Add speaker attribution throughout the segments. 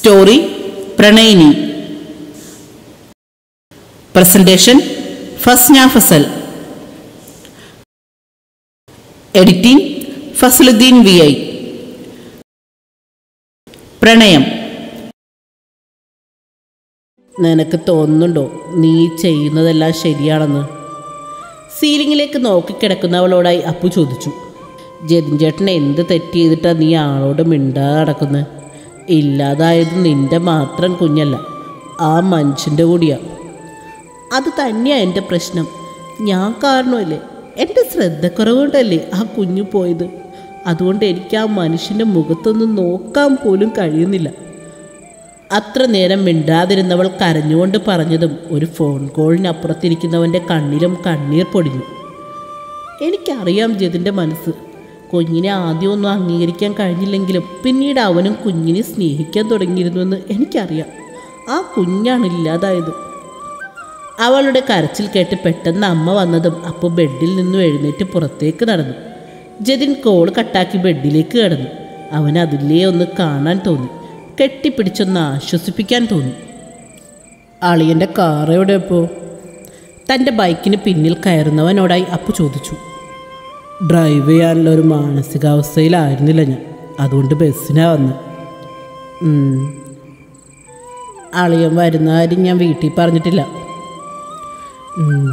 Speaker 1: Story പ്രണയിനി presentation Fasna Fazal editing Fazaluddin V I പ്രണയം നിനക്ക് തോന്നുന്നുണ്ടോ നീ ചെയ്യുന്നതെല്ലാം ശരിയാണെന്ന് സീലിങ്ങിലേക്ക് നോക്കിക്കിടക്കുന്നവളോടായി അപ്പു ചോദിച്ചു ജതിൻ ചേട്ടൻ എന്ത് തെറ്റ് ചെയ്തിട്ടാ നീ ആളോട് മിണ്ടാതെ നടക്കുന്നത് ഇല്ലാതായത് നിന്റെ മാത്രം കുഞ്ഞല്ല ആ മനുഷ്യൻ്റെ കൂടിയാ അത് തന്നെയാ എൻ്റെ പ്രശ്നം ഞാൻ കാരണമല്ലേ എൻ്റെ ശ്രദ്ധക്കുറവുകൊണ്ടല്ലേ ആ കുഞ്ഞു പോയത് അതുകൊണ്ട് എനിക്ക് ആ മനുഷ്യൻ്റെ മുഖത്തൊന്നും നോക്കാൻ പോലും കഴിയുന്നില്ല അത്ര നേരം മിണ്ടാതിരുന്നവൾ കരഞ്ഞുകൊണ്ട് പറഞ്ഞതും ഒരു ഫോൺ കോളിനപ്പുറത്തിരിക്കുന്നവൻ്റെ കണ്ണിലും കണ്ണീർ പൊടിഞ്ഞു എനിക്കറിയാം ജതിൻ്റെ മനസ്സ് കുഞ്ഞിനെ ആദ്യമൊന്നും അംഗീകരിക്കാൻ കഴിഞ്ഞില്ലെങ്കിലും പിന്നീട് അവനും കുഞ്ഞിനെ സ്നേഹിക്കാൻ തുടങ്ങിയിരുന്നുവെന്ന് എനിക്കറിയാം ആ കുഞ്ഞാണ് ഇല്ലാതായത് അവളുടെ കരച്ചിൽ കേട്ട് പെട്ടെന്ന് അമ്മ വന്നതും അപ്പോൾ ബെഡിൽ നിന്നും എഴുന്നേറ്റ് പുറത്തേക്ക് നടന്നു ജതിൻ കോൾ കട്ടാക്കി ബെഡിലേക്ക് കിടന്നു അവൻ അതിലേ ഒന്ന് കാണാൻ തോന്നി കെട്ടിപ്പിടിച്ചൊന്ന് ആശ്വസിപ്പിക്കാൻ തോന്നി അളിയൻ്റെ കാർ എവിടെ ഇപ്പോൾ തൻ്റെ ബൈക്കിന് പിന്നിൽ കയറുന്നവനോടായി അപ്പു ചോദിച്ചു ഡ്രൈവ് ചെയ്യാനുള്ള ഒരു മാനസികാവസ്ഥയിലായിരുന്നില്ല ഞാൻ അതുകൊണ്ട് ബസ്സിനാ വന്ന് അളിയൻ വരുന്ന കാര്യം ഞാൻ വീട്ടിൽ പറഞ്ഞിട്ടില്ല ഉം.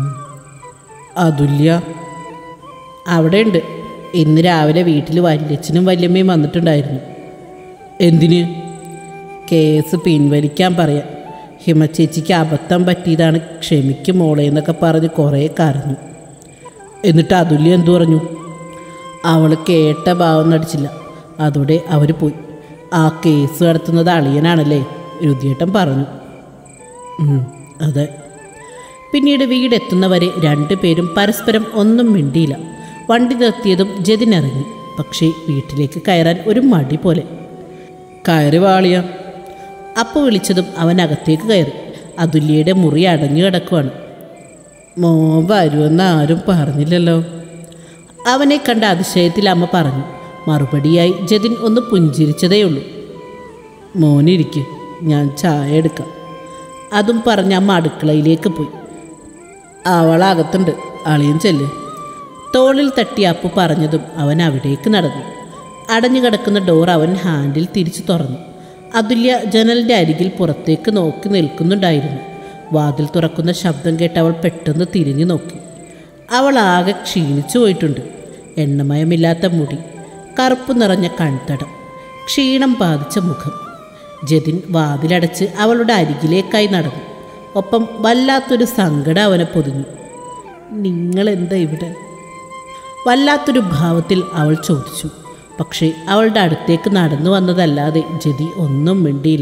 Speaker 1: അതുല്യ അവിടെയുണ്ട് ഇന്ന് രാവിലെ വീട്ടിൽ വല്യച്ഛനും വല്യമ്മയും വന്നിട്ടുണ്ടായിരുന്നു എന്തിന് കേസ് പിൻവലിക്കാൻ പറയാം ഹിമചേച്ചിക്ക് അബദ്ധം പറ്റിയതാണ് ക്ഷമിക്കും മോളെ എന്നൊക്കെ പറഞ്ഞ് കുറേ കരഞ്ഞു എന്നിട്ട് അതുല്യ എന്തു പറഞ്ഞു അവൾ കേട്ട ഭാവം നടിച്ചില്ല അതോടെ അവർ പോയി ആ കേസ് നടത്തുന്നത് അളിയനാണല്ലേ രുതിയേട്ടൻ പറഞ്ഞു ഉം, അതെ പിന്നീട് വീടെത്തുന്നവരെ രണ്ടുപേരും പരസ്പരം ഒന്നും മിണ്ടിയില്ല വണ്ടി നിർത്തിയതും ജതിനിറങ്ങി പക്ഷേ വീട്ടിലേക്ക് കയറാൻ ഒരു മടി പോലെ കയറി വാളിയ അപ്പോൾ വിളിച്ചതും അവൻ അകത്തേക്ക് കയറി അതുല്യയുടെ മുറി അടഞ്ഞു കിടക്കുവാണ് മോൻ വരുമെന്ന് ആരും പറഞ്ഞില്ലല്ലോ അവനെ കണ്ട അതിശയത്തിൽ അമ്മ പറഞ്ഞു മറുപടിയായി ജതിൻ ഒന്ന് പുഞ്ചിരിച്ചതേയുള്ളൂ മോനിരിക്ക് ഞാൻ ചായ എടുക്കാം അതും പറഞ്ഞ് അമ്മ അടുക്കളയിലേക്ക് പോയി അവൾ അകത്തുണ്ട് അളിയൻ ചെല്ല് തോളിൽ തട്ടി അപ്പു പറഞ്ഞതും അവൻ അവിടേക്ക് നടന്നു അടഞ്ഞു കിടക്കുന്ന ഡോർ അവൻ ഹാൻഡിൽ തിരിച്ചു തുറന്നു അതുല്യ ജനലിൻ്റെ അരികിൽ പുറത്തേക്ക് നോക്കി നിൽക്കുന്നുണ്ടായിരുന്നു വാതിൽ തുറക്കുന്ന ശബ്ദം കേട്ട് അവൾ പെട്ടെന്ന് തിരിഞ്ഞു നോക്കി അവൾ ആകെ ക്ഷീണിച്ചു പോയിട്ടുണ്ട് എണ്ണമയമില്ലാത്ത മുടി കറുപ്പ് നിറഞ്ഞ കൺതടം ക്ഷീണം ബാധിച്ച മുഖം ജതിൻ വാതിലടച്ച് അവളുടെ അരികിലേക്കായി നടന്നു ഒപ്പം വല്ലാത്തൊരു സങ്കടം അവനെ പൊതിഞ്ഞു നിങ്ങളെന്താ ഇവിടെ വല്ലാത്തൊരു ഭാവത്തിൽ അവൾ ചോദിച്ചു പക്ഷേ അവളുടെ അടുത്തേക്ക് നടന്നു വന്നതല്ലാതെ ജതി ഒന്നും മിണ്ടിയില്ല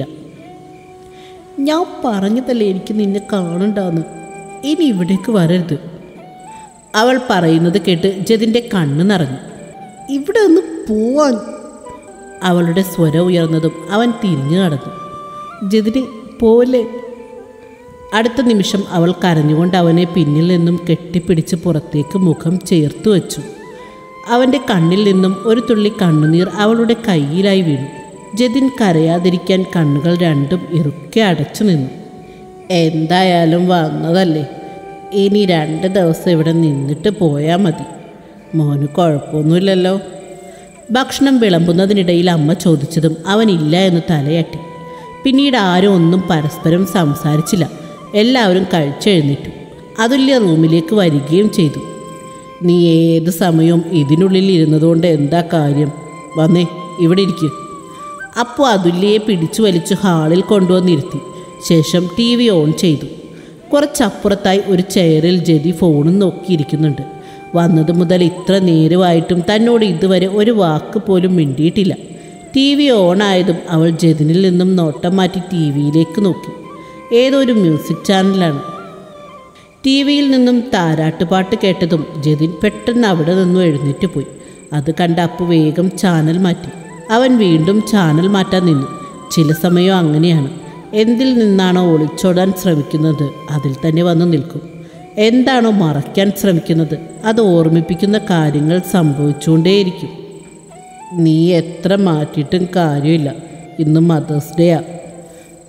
Speaker 1: ഞാൻ പറഞ്ഞതല്ലേ എനിക്ക് നിന്നെ കാണണ്ടാന്ന് ഇനി ഇവിടേക്ക് വരരുത് അവൾ പറയുന്നത് കേട്ട് ജതിൻ്റെ കണ്ണ് നിറഞ്ഞു ഇവിടെ ഒന്ന് പോവാൻ അവളുടെ സ്വരം ഉയർന്നതും അവൻ തിരിഞ്ഞു നടന്നു ജതിന് പോലെ അടുത്ത നിമിഷം അവൾ കരഞ്ഞുകൊണ്ട് അവനെ പിന്നിൽ നിന്നും കെട്ടിപ്പിടിച്ച് പുറത്തേക്ക് മുഖം ചേർത്തു വച്ചു അവൻ്റെ കണ്ണിൽ നിന്നും ഒരു തുള്ളി കണ്ണുനീർ അവളുടെ കയ്യിലായി വീണു ജതിൻ കരയാതിരിക്കാൻ കണ്ണുകൾ രണ്ടും ഇറുക്കെ അടച്ചു നിന്നു എന്തായാലും വന്നതല്ലേ ഇനി രണ്ട് ദിവസം ഇവിടെ നിന്നിട്ട് പോയാൽ മതി മോന് കുഴപ്പമൊന്നുമില്ലല്ലോ ഭക്ഷണം വിളമ്പുന്നതിനിടയിൽ അമ്മ ചോദിച്ചതും അവനില്ല എന്ന് തലയാട്ടി പിന്നീട് ആരും ഒന്നും പരസ്പരം സംസാരിച്ചില്ല എല്ലാവരും കഴിച്ചെഴുന്നേറ്റു അതുല്യ റൂമിലേക്ക് വരികയും ചെയ്തു നീ ഏത് സമയവും ഇതിനുള്ളിൽ ഇരുന്നതുകൊണ്ട് എന്താ കാര്യം വന്നേ ഇവിടെ ഇരിക്കുക അപ്പോൾ അതുല്യയെ പിടിച്ചു വലിച്ചു ഹാളിൽ കൊണ്ടുവന്നിരുത്തി ശേഷം ടി വി ഓൺ ചെയ്തു കുറച്ചപ്പുറത്തായി ഒരു ചെയറിൽ ജതി ഫോണും നോക്കിയിരിക്കുന്നുണ്ട് വന്നത് മുതൽ ഇത്ര നേരമായിട്ടും തന്നോട് ഇതുവരെ ഒരു വാക്ക് പോലും മിണ്ടിയിട്ടില്ല ടി വി ഓണായതും അവൾ ജതിനിൽ നിന്നും നോട്ടം മാറ്റി ടി വിയിലേക്ക് നോക്കി ഏതോ ഒരു മ്യൂസിക് ചാനലാണ് ടി വിയിൽ നിന്നും താരാട്ടുപാട്ട് കേട്ടതും ജതിൻ പെട്ടെന്ന് അവിടെ നിന്നും എഴുന്നേറ്റ് പോയി അത് കണ്ട അപ്പു വേഗം ചാനൽ മാറ്റി അവൻ വീണ്ടും ചാനൽ മാറ്റാൻ നിന്നു ചില സമയം അങ്ങനെയാണ് എന്തിൽ നിന്നാണോ ഒളിച്ചോടാൻ ശ്രമിക്കുന്നത് അതിൽ തന്നെ വന്ന് നിൽക്കും എന്താണോ മറയ്ക്കാൻ ശ്രമിക്കുന്നത് അത് ഓർമ്മിപ്പിക്കുന്ന കാര്യങ്ങൾ സംഭവിച്ചുകൊണ്ടേയിരിക്കും നീ എത്ര മാറ്റിയിട്ടും കാര്യമില്ല ഇന്ന് മദേഴ്സ് ഡേയാ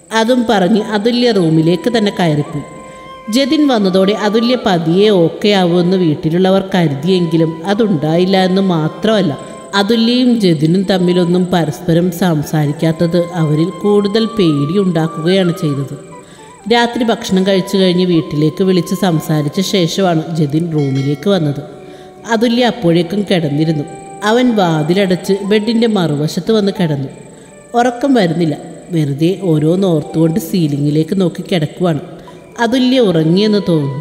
Speaker 1: അതും പറഞ്ഞ് അതുല്യ റൂമിലേക്ക് തന്നെ കയറിപ്പോയി ജതിൻ വന്നതോടെ അതുല്യ പതിയെ ഓക്കെ ആവുമെന്ന് വീട്ടിലുള്ളവർ കരുതിയെങ്കിലും അതുണ്ടായില്ല എന്ന് മാത്രമല്ല അതുല്യയും ജതിനും തമ്മിലൊന്നും പരസ്പരം സംസാരിക്കാത്തത് അവരിൽ കൂടുതൽ പേടി ഉണ്ടാക്കുകയാണ് ചെയ്തത് രാത്രി ഭക്ഷണം കഴിച്ചു കഴിഞ്ഞ് വീട്ടിലേക്ക് വിളിച്ച് സംസാരിച്ച ശേഷമാണ് ജതിൻ റൂമിലേക്ക് വന്നത് അതുല്യ അപ്പോഴേക്കും കിടന്നിരുന്നു അവൻ വാതിലടച്ച് ബെഡിൻ്റെ മറുവശത്ത് വന്ന് കിടന്നു ഉറക്കം വരുന്നില്ല വെറുതെ ഓരോന്നോർത്തുകൊണ്ട് സീലിങ്ങിലേക്ക് നോക്കി കിടക്കുവാണ് അതുല്യ ഉറങ്ങിയെന്ന് തോന്നുന്നു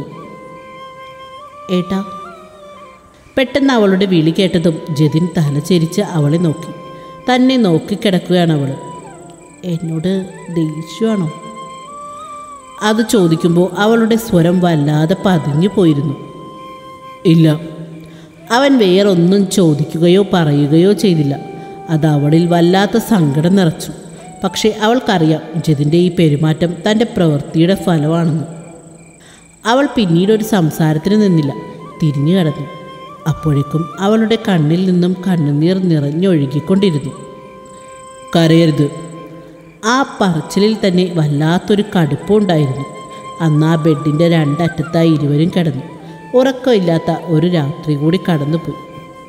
Speaker 1: ഏട്ടാ പെട്ടെന്ന് അവളുടെ വിളി കേട്ടതും ജതിൻ തലചെരിച്ച് അവളെ നോക്കി തന്നെ നോക്കിക്കിടക്കുകയാണ് അവൾ എന്നോട് ദേഷ്യമാണോ അത് ചോദിക്കുമ്പോൾ അവളുടെ സ്വരം വല്ലാതെ പതിഞ്ഞു പോയിരുന്നു ഇല്ല അവൻ വേറൊന്നും ചോദിക്കുകയോ പറയുകയോ ചെയ്തില്ല അത് അവളിൽ വല്ലാത്ത സങ്കടം നിറച്ചു പക്ഷേ അവൾക്കറിയാം ജതിൻ്റെ ഈ പെരുമാറ്റം തൻ്റെ പ്രവൃത്തിയുടെ ഫലമാണെന്ന് അവൾ പിന്നീട് ഒരു സംസാരത്തിന് നിന്നില്ല തിരിഞ്ഞു കടന്നു അപ്പോഴേക്കും അവളുടെ കണ്ണിൽ നിന്നും കണ്ണുനീർ നിറഞ്ഞൊഴുകിക്കൊണ്ടിരുന്നു കരയരുത് ആ പറച്ചിലിൽ തന്നെ വല്ലാത്തൊരു കടുപ്പമുണ്ടായിരുന്നു അന്ന് ആ ബെഡിൻ്റെ രണ്ടറ്റത്തായി ഇരുവരും കിടന്നു ഉറക്കമില്ലാത്ത ഒരു രാത്രി കൂടി കടന്നുപോയി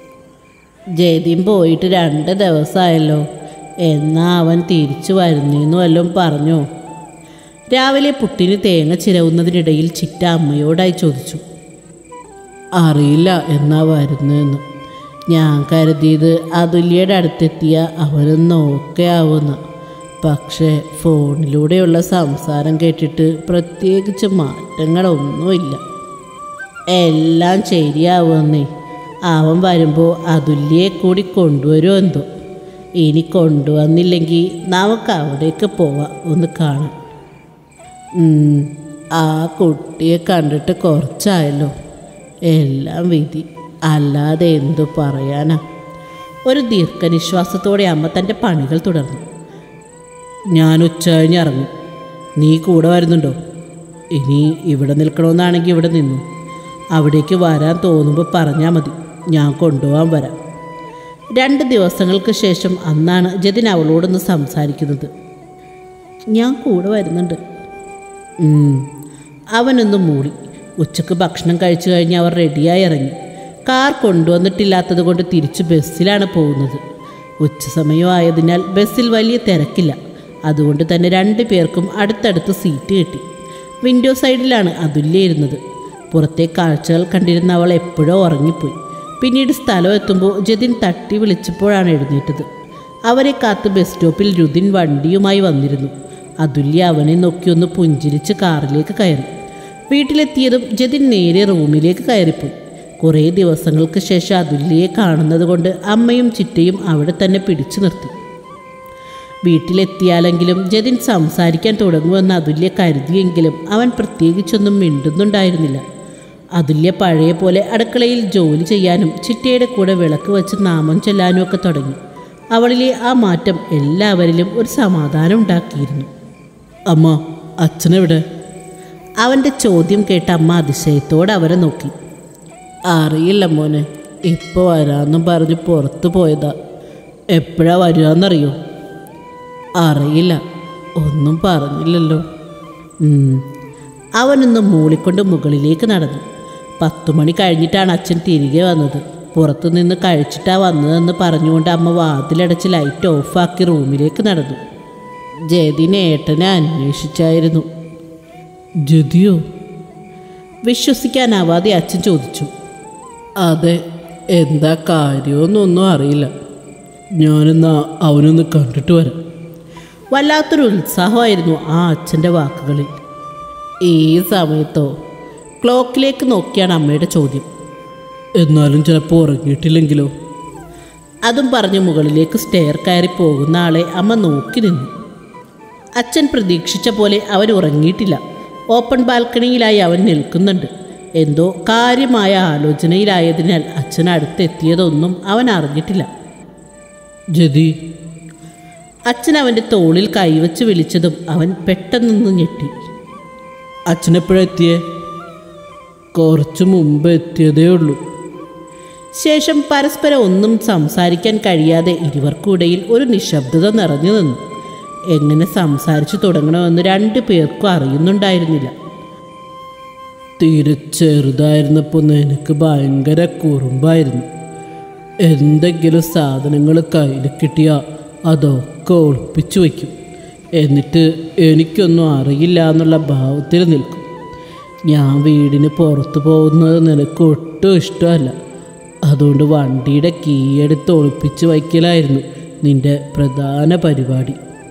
Speaker 1: ജയദീൻ പോയിട്ട് രണ്ട് ദിവസമായല്ലോ എന്നാ അവൻ തിരിച്ചു വരുന്നേന്ന് വല്ലതും പറഞ്ഞോ രാവിലെ പുട്ടിന് തേങ്ങ ചിരവുന്നതിനിടയിൽ ചിറ്റ അമ്മയോടായി ചോദിച്ചു അറിയില്ല എന്നാ വരുന്നതെന്ന് ഞാൻ കരുതിയത് അതുല്യയുടെ അടുത്തെത്തിയ അവനൊന്ന് ഓക്കെ ആവുന്ന പക്ഷേ ഫോണിലൂടെയുള്ള സംസാരം കേട്ടിട്ട് പ്രത്യേകിച്ച് മാറ്റങ്ങളൊന്നുമില്ല എല്ലാം ശരിയാവുമെന്നേ അവൻ വരുമ്പോൾ അതുല്യയെ കൂടി കൊണ്ടുവരുമോ എന്തോ ഇനി കൊണ്ടുവന്നില്ലെങ്കിൽ നമുക്ക് അവിടേക്ക് പോവാം ഒന്ന് കാണാം ഉം, ആ കുട്ടിയെ കണ്ടിട്ട് കുറച്ചായല്ലോ എല്ലാം വിധി അല്ലാതെ എന്തു പറയാനാ ഒരു ദീർഘനിശ്വാസത്തോടെ അമ്മ തൻ്റെ പണികൾ തുടർന്നു ഞാൻ ഉച്ച കഴിഞ്ഞ് ഇറങ്ങും നീ കൂടെ വരുന്നുണ്ടോ ഇനി ഇവിടെ നിൽക്കണമെന്നാണെങ്കിൽ ഇവിടെ നിന്നു അവിടേക്ക് വരാൻ തോന്നുമ്പോൾ പറഞ്ഞാൽ മതി ഞാൻ കൊണ്ടുപോകാൻ വരാം രണ്ട് ദിവസങ്ങൾക്ക് ശേഷം അന്നാണ് ജതിൻ അവളോടൊന്ന് സംസാരിക്കുന്നത് ഞാൻ കൂടെ വരുന്നുണ്ട് ഉം. അവനൊന്ന് മൂളി ഉച്ചക്ക് ഭക്ഷണം കഴിച്ചു കഴിഞ്ഞ് അവർ റെഡിയായി ഇറങ്ങി കാർ കൊണ്ടുവന്നിട്ടില്ലാത്തത് കൊണ്ട് തിരിച്ച് ബസ്സിലാണ് പോകുന്നത് ഉച്ച സമയമായതിനാൽ ബസ്സിൽ വലിയ തിരക്കില്ല അതുകൊണ്ട് തന്നെ രണ്ടു പേർക്കും അടുത്തടുത്ത് സീറ്റ് കിട്ടി വിൻഡോ സൈഡിലാണ് അതുല്യ ഇരുന്നത് പുറത്തെ കാഴ്ചകൾ കണ്ടിരുന്ന അവൾ എപ്പോഴോ ഉറങ്ങിപ്പോയി പിന്നീട് സ്ഥലം എത്തുമ്പോൾ ജതിൻ തട്ടി വിളിച്ചപ്പോഴാണ് എഴുന്നേറ്റത് അവരെ കാത്ത് ബസ് സ്റ്റോപ്പിൽ രുദിൻ വണ്ടിയുമായി വന്നിരുന്നു അതുല്യ അവനെ നോക്കി ഒന്ന് പുഞ്ചിരിച്ച് കാറിലേക്ക് കയറി വീട്ടിലെത്തിയതും ജതിൻ നേരെ റൂമിലേക്ക് കയറിപ്പോയി കുറേ ദിവസങ്ങൾക്ക് ശേഷം അതുല്യയെ കാണുന്നത് കൊണ്ട് അമ്മയും ചിറ്റയും അവിടെ തന്നെ പിടിച്ചു നിർത്തി വീട്ടിലെത്തിയാലെങ്കിലും ജതിൻ സംസാരിക്കാൻ തുടങ്ങുമെന്ന് അതുല്യ കരുതിയെങ്കിലും അവൻ പ്രത്യേകിച്ചൊന്നും മിണ്ടുന്നുണ്ടായിരുന്നില്ല അതുല്യ പഴയ പോലെ അടുക്കളയിൽ ജോലി ചെയ്യാനും ചിറ്റയുടെ കൂടെ വിളക്ക് വെച്ച് നാമം ചൊല്ലാനും ഒക്കെ തുടങ്ങി അവളിലെ ആ മാറ്റം എല്ലാവരിലും ഒരു സമാധാനം ഉണ്ടാക്കിയിരുന്നു അമ്മ അച്ഛനെവിടെ അവൻ്റെ ചോദ്യം കേട്ട അമ്മ അതിശയത്തോടെ അവരെ നോക്കി അറിയില്ല മോനെ ഇപ്പോൾ വരാമെന്നും പറഞ്ഞ് പുറത്തു പോയതാ എപ്പോഴാ വരികയെന്നറിയോ അറിയില്ല ഒന്നും പറഞ്ഞില്ലല്ലോ ഉം. അവനൊന്ന് മൂളിക്കൊണ്ട് മുകളിലേക്ക് നടന്നു പത്തു മണി കഴിഞ്ഞിട്ടാണ് അച്ഛൻ തിരികെ വന്നത് പുറത്തു നിന്ന് കഴിച്ചിട്ടാ വന്നതെന്ന് പറഞ്ഞുകൊണ്ട് അമ്മ വാതിലടച്ച് ലൈറ്റ് ഓഫാക്കി റൂമിലേക്ക് നടന്നു ജതിനെ ഏട്ടനെ അന്വേഷിച്ചായിരുന്നു ജതിയോ വിശ്വസിക്കാനാവാതെ അച്ഛൻ ചോദിച്ചു അതെ എന്താ കാര്യമെന്നൊന്നും അറിയില്ല ഞാനെന്നാ അവനൊന്ന് കണ്ടിട്ട് വരാം വല്ലാത്തൊരു ഉത്സാഹമായിരുന്നു ആ അച്ഛൻ്റെ വാക്കുകളിൽ ഈ സമയത്തോ ക്ലോക്കിലേക്ക് നോക്കിയാണ് അമ്മയുടെ ചോദ്യം എന്നാലും ചിലപ്പോൾ ഉറങ്ങിയിട്ടില്ലെങ്കിലോ അതും പറഞ്ഞ് മുകളിലേക്ക് സ്റ്റെയർ കയറി പോകുന്ന ആളെ അമ്മ നോക്കി നിന്നു അച്ഛൻ പ്രതീക്ഷിച്ച പോലെ അവൻ ഉറങ്ങിയിട്ടില്ല ഓപ്പൺ ബാൽക്കണിയിലായി അവൻ നിൽക്കുന്നുണ്ട് എന്തോ കാര്യമായ ആലോചനയിലായതിനാൽ അച്ഛൻ അടുത്തെത്തിയതൊന്നും അവൻ അറിഞ്ഞിട്ടില്ല ജതി അച്ഛൻ അവൻ്റെ തോളിൽ കൈവച്ച് വിളിച്ചതും അവൻ പെട്ടെന്നൊന്ന് ഞെട്ടി അച്ഛനെപ്പോഴെത്തിയേ കുറച്ച് മുമ്പ് എത്തിയതേ ഉള്ളൂ ശേഷം പരസ്പരം ഒന്നും സംസാരിക്കാൻ കഴിയാതെ ഇരുവർക്കിടയിൽ ഒരു നിശബ്ദത നിറഞ്ഞു നിന്നു എങ്ങനെ സംസാരിച്ചു തുടങ്ങണമെന്ന് രണ്ടു പേർക്കും അറിയുന്നുണ്ടായിരുന്നില്ല തീരെ ചെറുതായിരുന്നപ്പോൾ നിനക്ക് ഭയങ്കര കുറുമ്പായിരുന്നു എന്തെങ്കിലും സാധനങ്ങൾ കയ്യിൽ കിട്ടിയാൽ അതൊക്കെ ഒളിപ്പിച്ചു വയ്ക്കും എന്നിട്ട് എനിക്കൊന്നും അറിയില്ല എന്നുള്ള ഭാവത്തിൽ നിൽക്കും ഞാൻ വീടിന് പുറത്തു പോകുന്നത് നിനക്ക് ഒട്ടും ഇഷ്ടമല്ല അതുകൊണ്ട് വണ്ടിയുടെ കീ എടുത്ത് ഒളിപ്പിച്ച് വയ്ക്കലായിരുന്നു നിന്റെ പ്രധാന പരിപാടി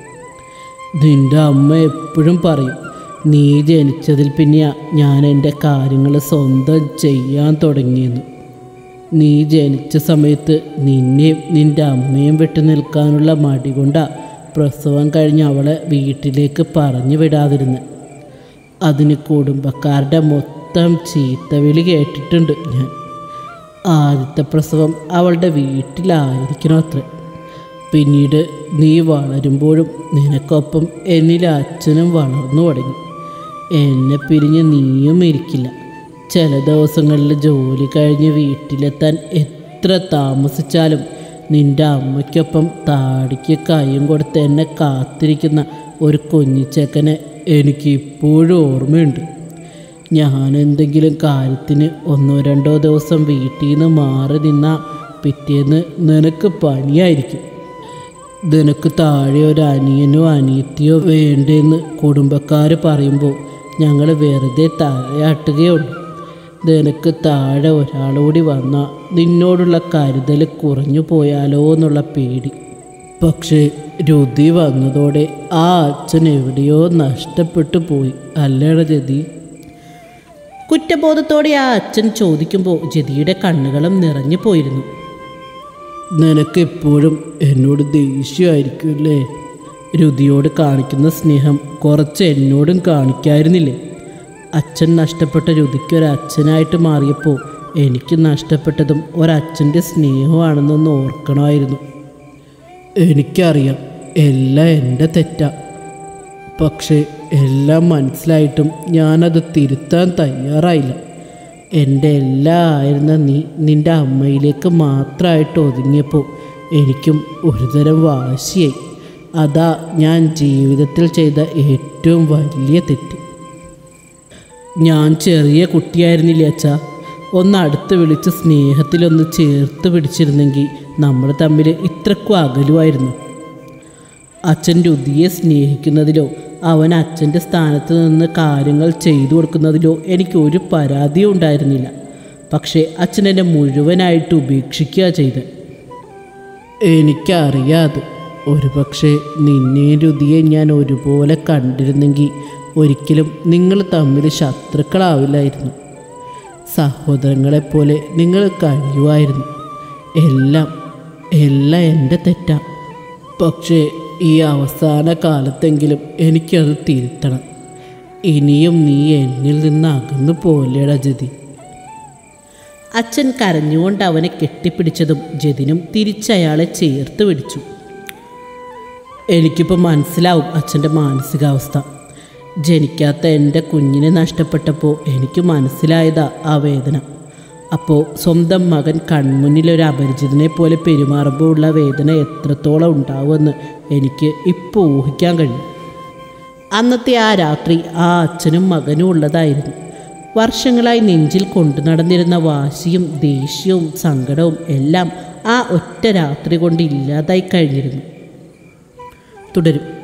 Speaker 1: നിന്റെ അമ്മ എപ്പോഴും പറയും നീ ജനിച്ചതിൽ പിന്നെയാ ഞാൻ എൻ്റെ കാര്യങ്ങൾ സ്വന്തം ചെയ്യാൻ തുടങ്ങിയെന്ന് നീ ജനിച്ച സമയത്ത് നിന്നെയും നിന്റെ അമ്മയും വിട്ടു നിൽക്കാനുള്ള മടി കൊണ്ടാ പ്രസവം കഴിഞ്ഞ് അവളെ വീട്ടിലേക്ക് പറഞ്ഞു വിടാതിരുന്നത് അതിന് കുടുംബക്കാരുടെ മൊത്തം ചീത്തവിളി കേട്ടിട്ടുണ്ട് ഞാൻ ആദ്യത്തെ പ്രസവം അവളുടെ വീട്ടിലായിരിക്കണം അത്ര പിന്നീട് നീ വളരുമ്പോഴും നിനക്കൊപ്പം എന്നിലെ അച്ഛനും വളർന്നു തുടങ്ങി എന്നെ പിരിഞ്ഞ് നീയും ഇരിക്കില്ല ചില ദിവസങ്ങളിൽ ജോലി കഴിഞ്ഞ് വീട്ടിലെത്താൻ എത്ര താമസിച്ചാലും നിന്റെ അമ്മയ്ക്കൊപ്പം താടിക്ക് കൈയും കൊടുത്ത് എന്നെ കാത്തിരിക്കുന്ന ഒരു കുഞ്ഞിച്ചക്കനെ എനിക്ക് ഇപ്പോഴും ഓർമ്മയുണ്ട് ഞാൻ എന്തെങ്കിലും കാര്യത്തിന് ഒന്നോ രണ്ടോ ദിവസം വീട്ടിൽ നിന്ന് മാറി നിന്നാൽ പിറ്റേന്ന് നിനക്ക് പണിയായിരിക്കും നിനക്ക് താഴെ ഒരു അനിയനോ അനിയത്തിയോ വേണ്ടെന്ന് കുടുംബക്കാർ പറയുമ്പോൾ ഞങ്ങൾ വെറുതെ തലയാട്ടുകയുള്ളൂ നിനക്ക് താഴെ ഒരാളുകൂടി വന്നാൽ നിന്നോടുള്ള കരുതൽ കുറഞ്ഞു പോയാലോ എന്നുള്ള പേടി പക്ഷേ രുതി വന്നതോടെ ആ അച്ഛൻ എവിടെയോ നഷ്ടപ്പെട്ടു പോയി അല്ലേട ജതി കുറ്റബോധത്തോടെ ആ അച്ഛൻ ചോദിക്കുമ്പോൾ ജതിയുടെ കണ്ണുകളും നിറഞ്ഞു പോയിരുന്നു നിനക്ക് എപ്പോഴും എന്നോട് ദേഷ്യമായിരിക്കുമല്ലേ രുതിയോട് കാണിക്കുന്ന സ്നേഹം കുറച്ച് എന്നോടും കാണിക്കായിരുന്നില്ലേ അച്ഛൻ നഷ്ടപ്പെട്ട രുതിക്ക് ഒരു അച്ഛനായിട്ട് മാറിയപ്പോൾ എനിക്ക് നഷ്ടപ്പെട്ടതും ഒരച്ഛൻ്റെ സ്നേഹമാണെന്നൊന്ന് ഓർക്കണമായിരുന്നു എനിക്കറിയാം എല്ലാം എൻ്റെ തെറ്റാ പക്ഷേ എല്ലാം മനസ്സിലായിട്ടും ഞാനത് തിരുത്താൻ തയ്യാറായില്ല എൻ്റെ എല്ലാം ആയിരുന്ന നീ നിൻ്റെ അമ്മയിലേക്ക് മാത്രമായിട്ട് ഒതുങ്ങിയപ്പോൾ എനിക്കും ഒരുതരം വാശിയായി അതാ ഞാൻ ജീവിതത്തിൽ ചെയ്ത ഏറ്റവും വലിയ തെറ്റ് ഞാൻ ചെറിയ കുട്ടിയായിരുന്നില്ല അച്ഛാ ഒന്ന് അടുത്ത് വിളിച്ച് സ്നേഹത്തിലൊന്ന് ചേർത്ത് പിടിച്ചിരുന്നെങ്കിൽ നമ്മൾ തമ്മിൽ ഇത്രക്കും അകലുമായിരുന്നു അച്ഛൻ രുതിയെ സ്നേഹിക്കുന്നതിലോ അവൻ അച്ഛൻ്റെ സ്ഥാനത്ത് നിന്ന് കാര്യങ്ങൾ ചെയ്തു കൊടുക്കുന്നതിലോ എനിക്ക് ഒരു പരാതിയും ഉണ്ടായിരുന്നില്ല പക്ഷേ അച്ഛൻ എന്നെ മുഴുവനായിട്ട് ഉപേക്ഷിക്കുക ചെയ്ത് എനിക്കറിയാതെ ഒരു പക്ഷേ നിന്നെയും രുതിയെ ഞാൻ ഒരുപോലെ കണ്ടിരുന്നെങ്കിൽ ഒരിക്കലും നിങ്ങൾ തമ്മിൽ ശത്രുക്കളാവില്ലായിരുന്നു സഹോദരങ്ങളെപ്പോലെ നിങ്ങൾ കഴിയുമായിരുന്നു എല്ലാം എല്ലാം എൻ്റെ തെറ്റാ പക്ഷേ ഈ അവസാന കാലത്തെങ്കിലും എനിക്കത് തിരുത്തണം ഇനിയും നീ എന്നിൽ നിന്ന് അകന്നു പോലെടാ ജതി അച്ഛൻ കരഞ്ഞുകൊണ്ട് അവനെ കെട്ടിപ്പിടിച്ചതും ജതിനും തിരിച്ചയാളെ ചേർത്ത് പിടിച്ചു എനിക്കിപ്പോൾ മനസ്സിലാവും അച്ഛൻ്റെ മാനസികാവസ്ഥ ജനിക്കാത്ത എൻ്റെ കുഞ്ഞിനെ നഷ്ടപ്പെട്ടപ്പോൾ എനിക്ക് മനസ്സിലായതാ ആ വേദന അപ്പോൾ സ്വന്തം മകൻ കൺമുന്നിൽ ഒരു അപരിചിതനെ പോലെ പെരുമാറുമ്പോൾ ഉള്ള വേദന എത്രത്തോളം ഉണ്ടാവുമെന്ന് എനിക്ക് ഇപ്പോൾ ഊഹിക്കാൻ കഴിയും അന്നത്തെ ആ രാത്രി ആ അച്ഛനും മകനും ഉള്ളതായിരുന്നു വർഷങ്ങളായി നെഞ്ചിൽ കൊണ്ടു നടന്നിരുന്ന വാശിയും ദേഷ്യവും സങ്കടവും എല്ലാം ആ ഒറ്റ രാത്രി കൊണ്ട് ഇല്ലാതായി കഴിഞ്ഞിരുന്നു തുടരും